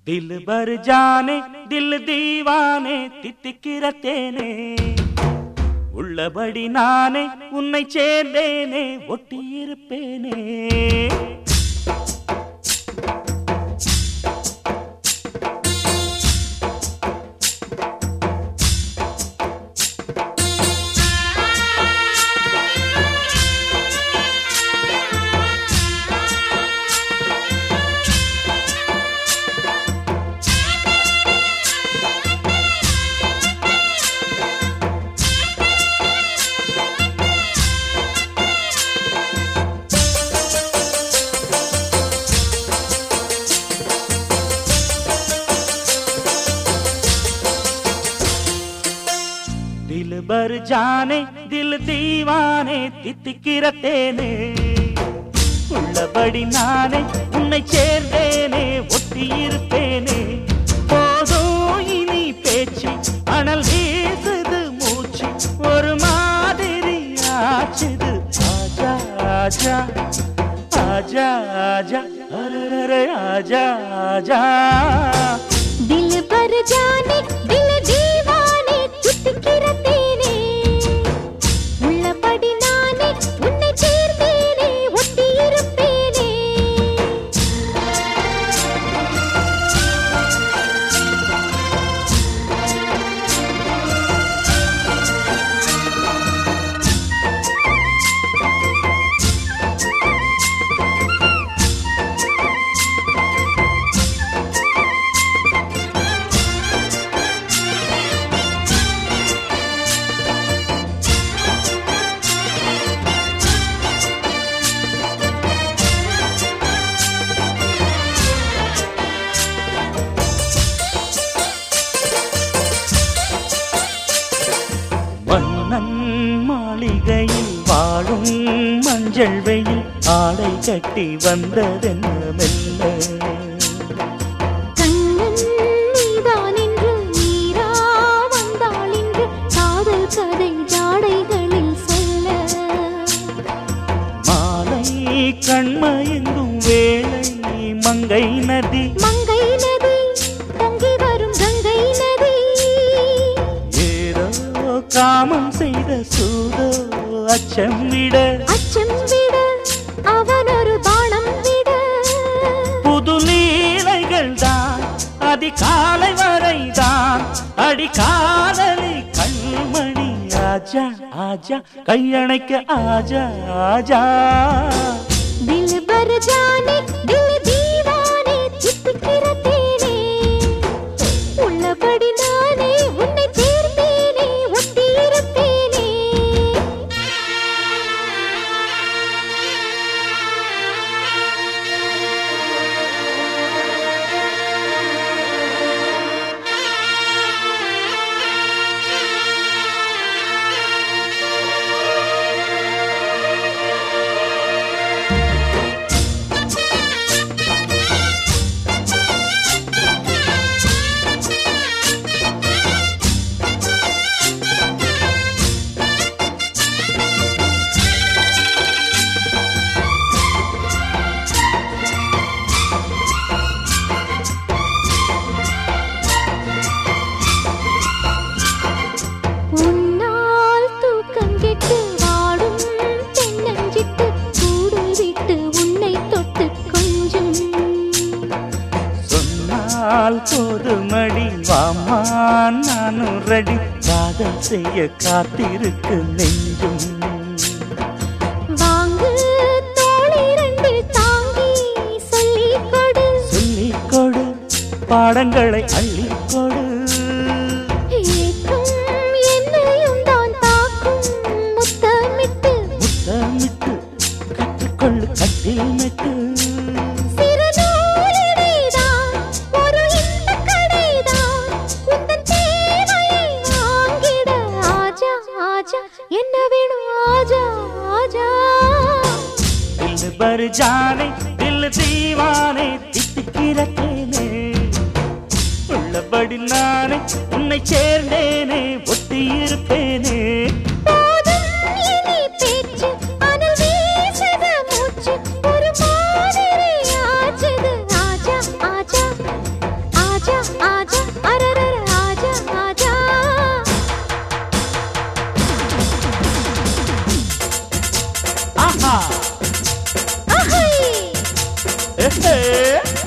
தில் பர் ஜானே தில் தீவானே தித்திக்கிற தேனே உள்ளபடி நானே உன்னை சேர்ந்தேனே ஒட்டியிருப்பேனே தில் பர் ஜானே தில் தீவானே தித்திக்கிற தேனே உள்ளபடி நானே உன்னை சேர்ந்தேனே ஒட்டியிருப்பேனே போதும் இனி பேச்சு அனல் வீசுது மூச்சு ஒரு மாதிரி ஆச்சுது ஆஜா ஆஜா ஆஜா ஆஜா அரரரே ஆஜா ஆஜா दिल पर जाने दिल दीवाने துடிக்கிற தேனே உள்ளபடி நானே உன்னை சேர்ந்தேனே ஒட்டி இருப்பேனே மன்னன் மாளிகையில் வாழும் மஞ்சள் வெயில் ஆடை கட்டி வந்ததென்ன மெல்ல கண்ணன் நீதான் என்று நீரா வந்தாள் என்று காதல் கதை ஜாடைகளில் சொல்ல மாலை கண்மயங்கும் வேளை மங்கை நதி மங்கை நதி பொங்கி வரும் கங்கை நதி ஏதோ காமம் செய்த சூதோ அச்சம் விட அச்சம் விட அவன் ஒரு பானம் விட புது லீலைகள் தான் அதிகாலை வரைதான் அடிக்காதலி கண்மணி ஆஜா ஆஜா கையணைக்க ஆஜா ஆஜா दिल भर जाने दिल दीवाने தித்திக்கிற தேனே உள்ளபடி நானே உன்னை சேர்ந்தேனே ஒட்டி இருப்பேனே உன்னால் தூக்கம் கெட்டு வாடும் தென்னஞ்சிட்டு கூடு விட்டு உன்னை தொட்டு கொஞ்சம் சொன்னால் போதுமடி வாமா நானும் ரெடி காதல் செய்ய காத்திருக்கு நெஞ்சும் வாங்கு தோளிரண்டு தாங்கி சொல்லிக் கொடு சொல்லிக் கொடு பாடங்களை அள்ளிக் கொடு ஏக்கம் என்னையும் தான் தாக்கும் முத்தமிட்டு முத்தமிட்டு கற்றுக்கொள்ளு கட்டில் மெட்டு சிறு நூலிழைதான் ஒரு இன்பக் கடைதான் உந்தன் தேவையை வாங்கிட ஆஜா ஆஜா என்ன வேணும் ஆஜா ஆஜா தில் பர் ஜானே தில் தீவானே தித்திக்கிற தேனே உள்ளபடி நானே உன்னை சேர்ந்தேனே ஒட்டி இருப்பேனே போதும் இனி பேச்சு அனல் வீசுது மூச்சு ஒரு மாதிரி ஆச்சுது ஆஜா ஆஜா ஆஹா அஹை ஏஹே